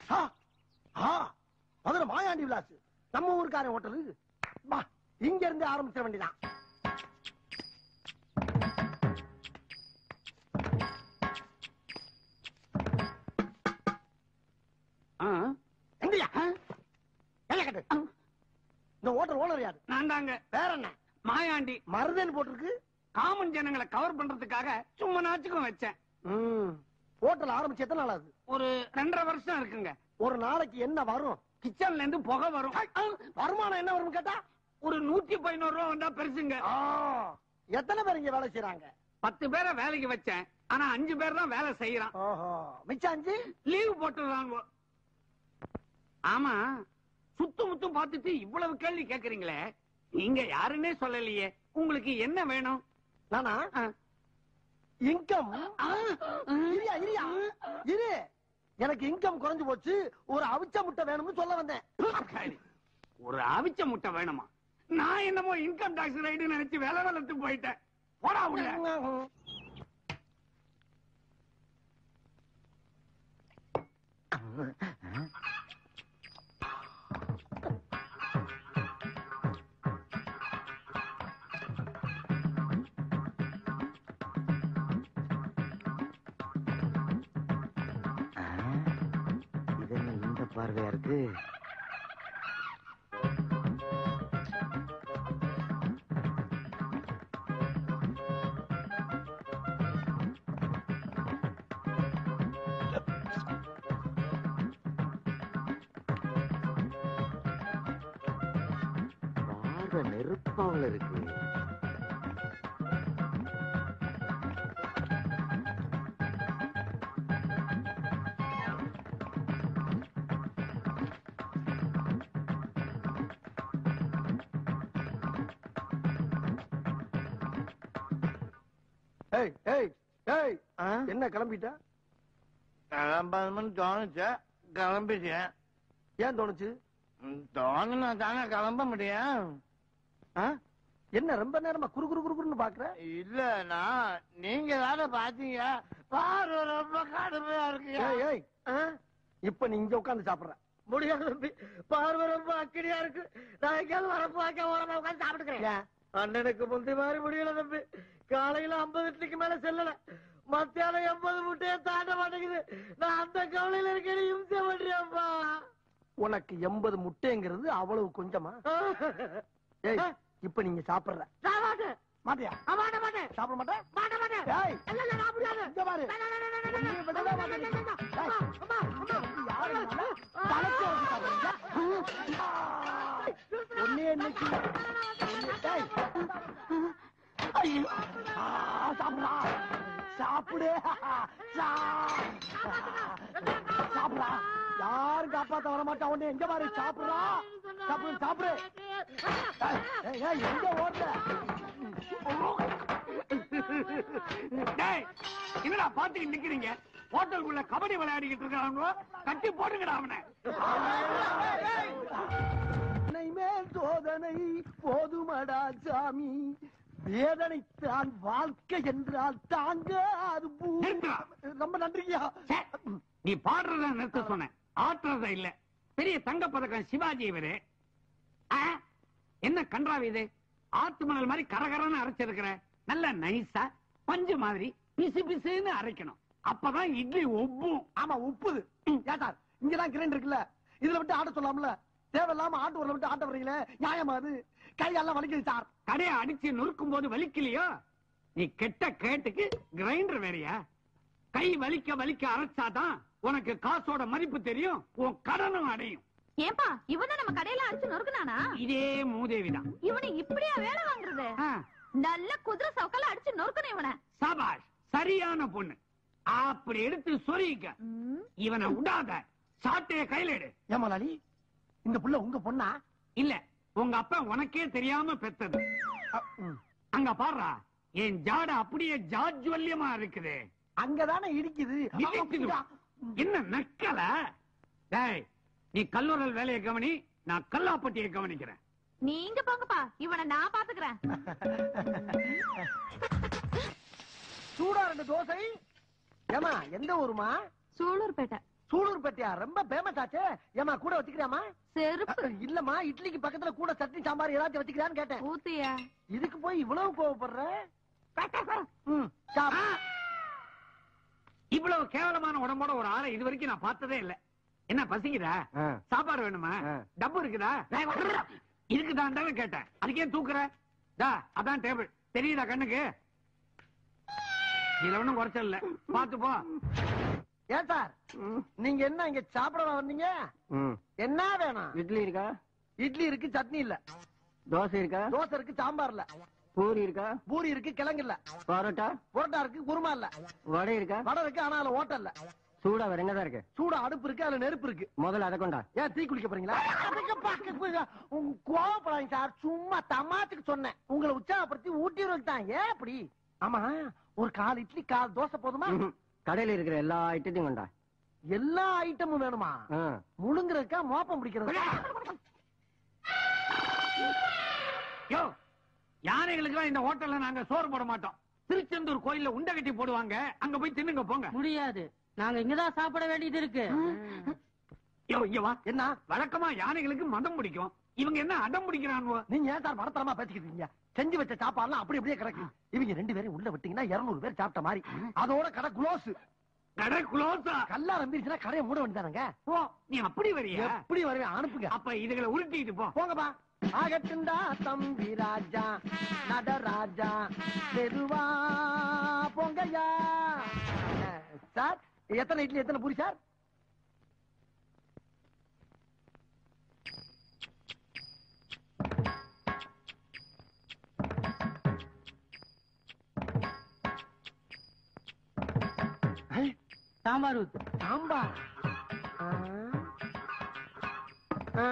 ஆ, ஆ, மதுரை மாயாண்டி விலாஸ் நம்ம ஊருக்கார ஹோட்டலு வா இங்க இருந்து ஆரம்பிச்சிட வேண்டியதான் ஆ, எங்கயா என்ன கட்டு இந்த ஹோட்டல் ஓனர் யாரு நான் தாங்க வேற என்ன மாயாண்டி மருதன் போட்டிருக்கு காமன் ஜனங்களை கவர் பண்றதுக்காக சும்மா நாச்சுக்கும் வச்சேன் ம் ஹோட்டல் ஆரம்பிச்சு எத்தனை நாள் ஆகுது ஒரு ரெண்டரை வருஷம் இருக்குங்க ஒரு நாளைக்கு என்ன வரும் கிச்சன்ல இருந்து புகை வரும் ஐ, ஆ, வருமானம் என்ன வரும் கேட்டா ஒரு நூத்தி பதினோரு ரூபா வந்தா பெருசுங்க ஆ, எத்தனை பேர் இங்க வேலை செய்யறாங்க பத்து பேரை வேலைக்கு வச்சேன் ஆனா அஞ்சு பேர் தான் வேலை செய்யறான் ஓஹோ மிச்சம் அஞ்சு லீவு போட்டுறான் ஆமா சுத்து முத்தும் பார்த்துட்டு இவ்வளவு கேள்வி கேக்குறீங்களே நீங்க யாருன்னே சொல்லலையே உங்களுக்கு என்ன வேணும் நானா ஆ. இன்கம் ஆ, இரியா இரியா இரு எனக்கு இன்கம் குறைஞ்சு போச்சு ஒரு அவிச்ச முட்டை வேணும்னு சொல்ல வந்தேன் சரி. ஒரு அவிச்ச முட்டை வேணுமா நான் என்னமோ இன்கம் டாக்ஸ் ரைடு நினைச்சு வேலை வளர்த்து போயிட்டேன் போடா உள்ள இது என்ன இந்த பார்வையா இருக்கு பார்வை நெருப்பாவில் இருக்கு ஏய் ஏய் ஏய் என்ன கிளம்பிட்ட கிளம்பணும்னு தோணுச்சு கிளம்பிட்டேன் ஏன் தோணுச்சு தோணுனா தானே கிளம்ப முடியும் ஆ? என்ன ரொம்ப நேரமா குறு குறு குறுன்னு பாக்குற இல்ல நான் நீங்க தானே பாத்தீங்க பார்வை ரொம்ப கடுமையா இருக்கு ஏய் ஏய் ஆ? இப்ப நீ இங்க உட்கார்ந்து சாப்பிடுற முடியாது தம்பி பார்வை ரொம்ப அக்கடியா இருக்கு நான் எங்கேயாவது வர பார்க்க ஓரமா உட்காந்து சாப்பிட்டுக்கிறேன் ஏன்? அண்ணனுக்கு முந்தி மாதிரி முடியல தம்பி காலையில ஐம்பது இட்லிக்கு மேல செல்லல மத்தியானம் எண்பது முட்டையை தாண்ட மாட்டேங்குது நான் அந்த கவலையில இருக்கேன் இம்சை பண்றியாப்பா உனக்கு எண்பது முட்டைங்கிறது அவ்வளவு கொஞ்சமா ஏய் இப்ப நீங்க சாப்பிடுற நான் மாட்டேன் மாட்டியா நான் மாட்ட மாட்டேன் சாப்பிட மாட்டேன் மாட்ட மாட்டேன் ஏய் இல்ல இல்ல நான் முடியாது இங்க பாரு இல்ல, இல்ல, இல்ல, இல்ல, இல்ல, உன்னை விடவே இல்ல, இல்ல, இல்ல, இல்ல, மாட்டேன். இல்ல, ஏய், அம்மா, அம்மா, அம்மா. யாரு இருந்தாலும் தலைக்கு வச்சு சாப்பிடுறீங்க? ஒண்ணே இன்னைக்கு ஒண்ணே- ஏய். ஐயோ. ஆ, சாப்பிடுறா சாப்பிடு சா- சாப்பிடுறா யாரும் காப்பாத்த வர மாட்டா உன்னை எங்க பாரு சாப்பிடுறா சாப்பிடு சாப்பிடு ஏய், ஏய், எங்க ஓடுற டேய், என்னடா பாத்துக்கிட்டு நிக்கிறீங்க ஹோட்டலுக்குள்ள கபடி விளையாடிக்கிட்டு இருக்காங்க கட்டி போட்டுங்கடா அவனை என்னை மேல் சோதனை போதுமடா சாமி வேதனைத்தான் வாழ்க்கை என்றால் தாங்க அது பூ- நிறுத்துடா. ரொம்ப நன்றியா ச்சே, நீ பாடுறத நிறுத்த சொன்ன ஆட்டுறத இல்ல பெரிய தங்க பதக்கம் சிவாஜி இவரு ஆ? என்ன கன்றாவி இது ஆத்து மணல் மாதிரி கரகரன்னு அரைச்சிருக்கிற நல்ல நைஸா பஞ்சு மாதிரி பிசு பிசுன்னு அரைக்கணும் அப்பதான் இட்லி ஒப்பும் ஆமா உப்புது ஏன் சார் இங்கதான் கிரைண்டர் இருக்குல்ல இதுல விட்டு ஆட்ட சொல்லாம்ல தேவையில்லாம ஆட்டு ஊர்ல விட்டு ஆட்ட வர்றீங்களே நியாயமா அது கையெல்லாம் வலிக்குது சார் கடையை அடிச்சு நொறுக்கும் போது வலிக்கலையோ நீ கெட்ட கேட்டுக்கு கிரைண்டர் வேறயா கை வலிக்க வலிக்க அரைச்சாதான் உனக்கு காசோட மதிப்பு தெரியும் உன் கடனும் அடையும் ஏன்பா இவனை நம்ம கடையில அடிச்சு நொறுக்குனானா இதே மூதேவிதான் இவனை இப்படியா வேலை வாங்குறது ஆ, நல்ல குதிரை சவுக்கால அடிச்சு நொறுக்கணும் இவனை சபாஷ் சரியான பொண்ணு அப்படி எடுத்து சொருகிக்க ம், இவனை விடாத சாட்டைய கையில எடு ஏமாலாளி இந்த புள்ள உங்க பொண்ணா இல்ல உங்க அப்பா உனக்கே தெரியாம பெத்தது அ, ம். அங்க பாருடா என் ஜாட அப்படியே ஜாஜ்வல்யமா இருக்குது அங்கதானே இடிக்குது இடிக்குது. என்ன நக்கல டேய் நீ கல்லூரல் வேலையை கவனி நான் கல்லாப்பட்டியை கவனிக்கிறேன் நீங்க போங்கப்பா இவனை நான் பாத்துக்கிறேன் சூடா ரெண்டு தோசை ஏமா எந்த ஊருமா சூலூர்பேட்டை சூலூர் பட்டியா ரொம்ப பேமஸ் ஆச்சே ஏமா கூட வச்சுக்கிறியாமா செருப்பு இல்லம்மா இட்லிக்கு பக்கத்துல கூட சட்னி சாம்பார் ஏதாச்சும் வச்சுக்கிறான்னு கேட்டேன் ஊத்தியா இதுக்கு போய் இவ்வளவு கோவப்படுற ம், சாப். இவ்வளவு கேவலமான உடம்போட ஒரு ஆளை இது வரைக்கும் நான் பார்த்ததே இல்ல என்ன பசிக்குதா ஆ. சாப்பாடு வேணுமா ஆ. டப்பு இருக்குதா இருக்குதான்னு கேட்டேன் அதுக்கே தூக்குற தா அதான் டேபிள் தெரியுதா கண்ணுக்கு இதுல ஒண்ணும் குறைச்சல் இல்ல பாத்து போ ஏன் சார் நீங்க என்ன இங்க சாப்பிட வந்தீங்க என்ன வேணும் இட்லி இருக்கா இட்லி இருக்கு சட்னி இல்ல தோசை இருக்கா தோசை இருக்கு சாம்பார் இல்ல பூரி இருக்கா பூரி இருக்கு கிழங்கு இல்ல பரோட்டா புரோட்டா இருக்கு குருமா இல்ல வடை இருக்கா வடை இருக்கு ஆனா அதுல ஓட்டல் இல்ல சூடா வேற என்னதான் இருக்கு சூட அடுப்பு இருக்கு அதுல நெருப்பு இருக்கு முதல்ல அதை கொண்டா ஏன் தீ குளிக்க போறீங்களா அதுக்கு பக்க போய் உங்க கோவப்படாதீங்க சார் சும்மா தமாத்துக்கு சொன்னேன் உங்களை உற்சாகப்படுத்தி ஊட்டி தான் ஏன் அப்படி ஆமா ஒரு கால் இட்லி கால் தோசை போதுமா ம்ஹும். கடையில இருக்கிற எல்லா ஐட்டத்தையும் கொண்டா எல்லா ஐட்டமும் வேணுமா ஆ. முழுங்குறதுக்கா மோப்பம் பிடிக்கிறது யோ யானைகளுக்கு இந்த ஹோட்டல்ல நாங்க சோறு போட மாட்டோம் திருச்செந்தூர் கோயில்ல உண்டை கட்டி போடுவாங்க அங்க போய் தின்னுங்க போங்க முடியாது நாங்க இங்கதான் சாப்பிட வேண்டியது இருக்கு யோ இங்க வா என்ன வழக்கமா யானைகளுக்கு மதம் பிடிக்கும் இவங்க என்ன அடம் பிடிக்கிறானுவோ நீங்க ஏன் சார் மடத்தரமா பேசிக்கிட்டு இருக்கீங்க செஞ்சு வச்ச சாப்பாடுலாம் அப்படி அப்படியே கிடக்கு இவங்க ரெண்டு பேரும் உள்ள விட்டீங்கன்னா 200 பேர் சாப்பிட்ட மாதிரி அதோட கடை குளோஸ் கடை குளோஸா கல்லா நம்பிருச்சுன்னா கடையை மூட வேண்டியதானங்க ஓ நீ அப்படி வரியா எப்படி வருவேன் அனுப்புங்க அப்ப இதுகளை உருட்டிட்டு போ போங்கப்பா ஆகட்டுண்டா தம்பி ராஜா நடராஜா மெதுவா போங்கய்யா அஹ், சார் எத்தனை இட்லி எத்தனை பூரி சார் ஐ, சாம்பார் ஊத்து சாம்பார் ஆ. ஆ.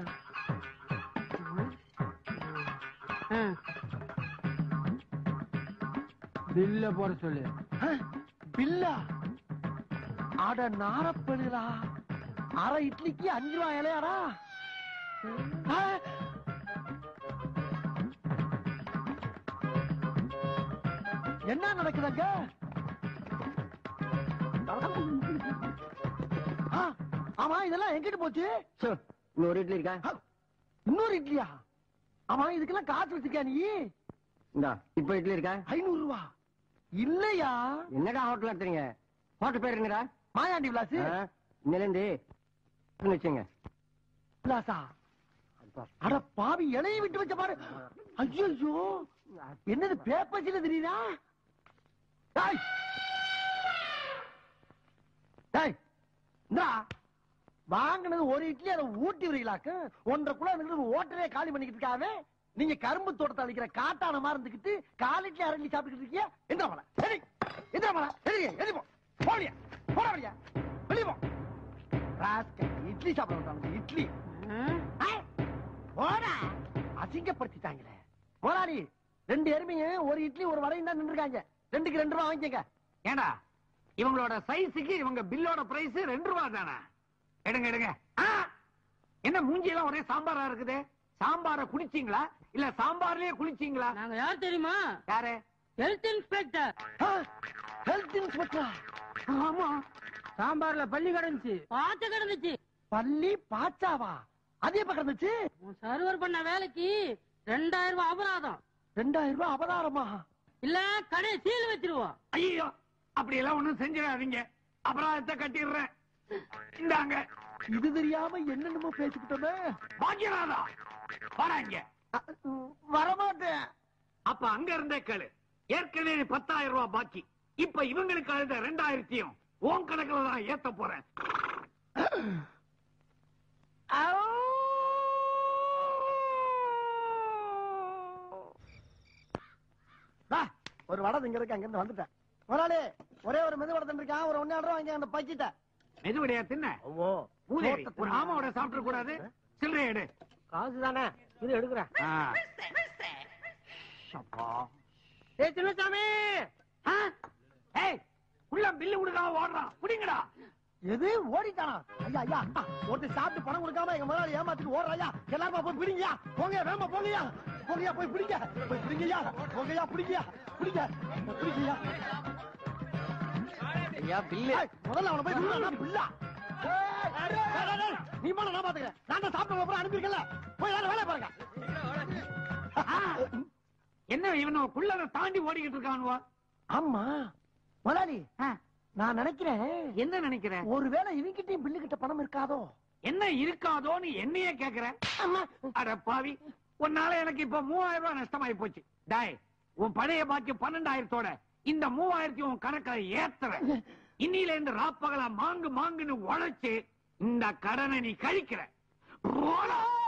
பில்ல போட சொல்லு ஆ, பில்லா அட நாரப்படுகிறா அரை இட்லிக்கு அஞ்சு ரூபாய் இலையாடா ஆ. என்ன நடக்குதுங்க ஆ, ஆமா இதெல்லாம் எங்கிட்டு போச்சு சோ, இன்னொரு இட்லி இருக்கா ஆ, இன்னொரு இட்லியா ஆமா இதுக்கெல்லாம் காசு வச்சிருக்கியா நீ இந்தா இப்ப இட்லி இருக்கா ஐநூறு ரூபா இல்லையா என்னடா ஹோட்டல் நடத்துறீங்க ஹோட்டல் பேர் என்னடா மாயாண்டி விலாசு ஆ, இன்னிலிருந்து வச்சுங்க விலாசா அட பாவி இலையை விட்டு வச்ச பாரு ஐயோ என்னது பேப்பர்ஸ்ல தெரியுதா டேய் டேய் இந்தா வாங்கினது ஒரு இட்லி அதை ஊட்டி வரீங்களாக்கு ஒன்றரை குள்ள இருந்துட்டு ஓட்டரே காலி பண்ணிக்கிட்டு இருக்காவே நீங்க கரும்பு தோட்டத்தை அழிக்கிற காட்டான மாதிரி இருந்துக்கிட்டு கால் இட்லி அரை இட்லி சாப்பிட்டுக்கிட்டு இருக்கீங்க எந்த மலை சரி எந்த மலை சரி எதி போ போடியா போட வழியா வெளிய போ ராஸ்கல், இட்லி சாப்பிட வந்தாங்க இட்லி ஐ, போடா அசிங்கப்படுத்திட்டாங்களே முதலாளி ரெண்டு எருமையும் ஒரு இட்லி ஒரு வடையும் தான் நின்றுருக்காங்க ரெண்டுக்கு ரெண்டு ரூபா வாங்கிக்கங்க ஏண்டா இவங்களோட சைஸுக்கு இவங்க பில்லோட பிரைஸ் ரெண்டு ரூபா தானே எடுங்க எடுங்க ஆ! என்ன மூஞ்சி எல்லாம் ஒரே சாம்பாரா இருக்குது சாம்பார குடிச்சீங்களா இல்ல சாம்பார்லயே குளிச்சீங்களா நாங்க யார் தெரியுமா யாரு ஹெல்த் இன்ஸ்பெக்டர் ஹெல்த் இன்ஸ்பெக்டரா ஆமா சாம்பார்ல பள்ளி கிடந்துச்சு பாத்து கிடந்துச்சு பள்ளி பாச்சாவா அது எப்ப கிடந்துச்சு உன் சர்வர் பண்ண வேலைக்கு ரெண்டாயிரம் ரூபாய் அபராதம் ரெண்டாயிரம் ரூபாய் அபதாரமா இல்ல கடை சீல் வச்சிருவோம் ஐயோ அப்படி எல்லாம் ஒண்ணும் செஞ்சிடாதீங்க அபராதத்தை கட்டிடுறேன் இந்தாங்க இது தெரியாம என்னென்னமோ பேசிக்கிட்டோமே பாக்கியநாதா வராங்க அ, வரமாட்டேன் அப்ப அங்க இருந்தே கேளு ஏற்கனவே பத்தாயிரம் ரூபாய் பாக்கி இப்ப இவங்களுக்கு அழுத ரெண்டாயிரத்தையும் உன் கணக்குல தான் ஏத்த போறேன் டா, ஒரு வடை இங்க இருக்கு அங்க இருந்து வந்துட்டேன் முதலாளி ஒரே ஒரு மெது வடை இருக்கான் ஒரு ஒன்னு ரூபா வாங்கி அந்த பக்கிட்ட மெதுவடையா தின்ன மூதேவி, ஒரு ஆமாவோட சாப்பிட கூடாது சில்லறை எடு காசு தானே இது எடுக்கிறேன் ஆ. அப்பா. ஏ சின்னசாமி ஆ? ஏய், உள்ள பில்லு கொடுக்காம ஓடுறான் குடிங்கடா எது ஓடிட்டானா ஐயா ஐயா ஆ, ஒருத்தர் சாப்பிட்டு பணம் கொடுக்காம எங்க முதலாளி ஏமாத்திட்டு ஓடுறாயா எல்லாரும் போய் பிடிங்கயா போங்க வேமா போங்கயா போங்கயா போய் பிடிங்க போய் பிடிங்கயா போங்கயா பிடிங்கயா பிடிங்க பிடிங்கயா ஐயா பில்லு ஏய், முதல்ல அவனை போய் பிடிடா, பிள்ளா ஏய், நீ போன நான் பாத்துக்கிறேன் நான் தான் சாப்பிட்ட அப்புறம் அனுப்பியிருக்கல போய் வேலை வேலை பாருங்க ஆ, என்ன இவன குள்ளத தாண்டி ஓடிக்கிட்டு இருக்கானுவா ஆமா முதலாளி ஆ, நான் நினைக்கிறேன் என்ன நினைக்கிற ஒருவேளை இவங்கிட்டயும் பில்லு கிட்ட பணம் இருக்காதோ என்ன இருக்காதோன்னு என்னையே கேக்குற ஆமா அட பாவி உன்னால எனக்கு இப்ப மூவாயிரம் ரூபாய் நஷ்டமாயி போச்சு டாய் உன் பழைய பாக்கி பன்னெண்டாயிரத்தோட இந்த மூவாயிரத்தி உன் கணக்குல ஏத்துற இன்னில இருந்து ராப்பகலா மாங்கு மாங்குன்னு உழைச்சு இந்த கடனை நீ கழிக்கிற போடா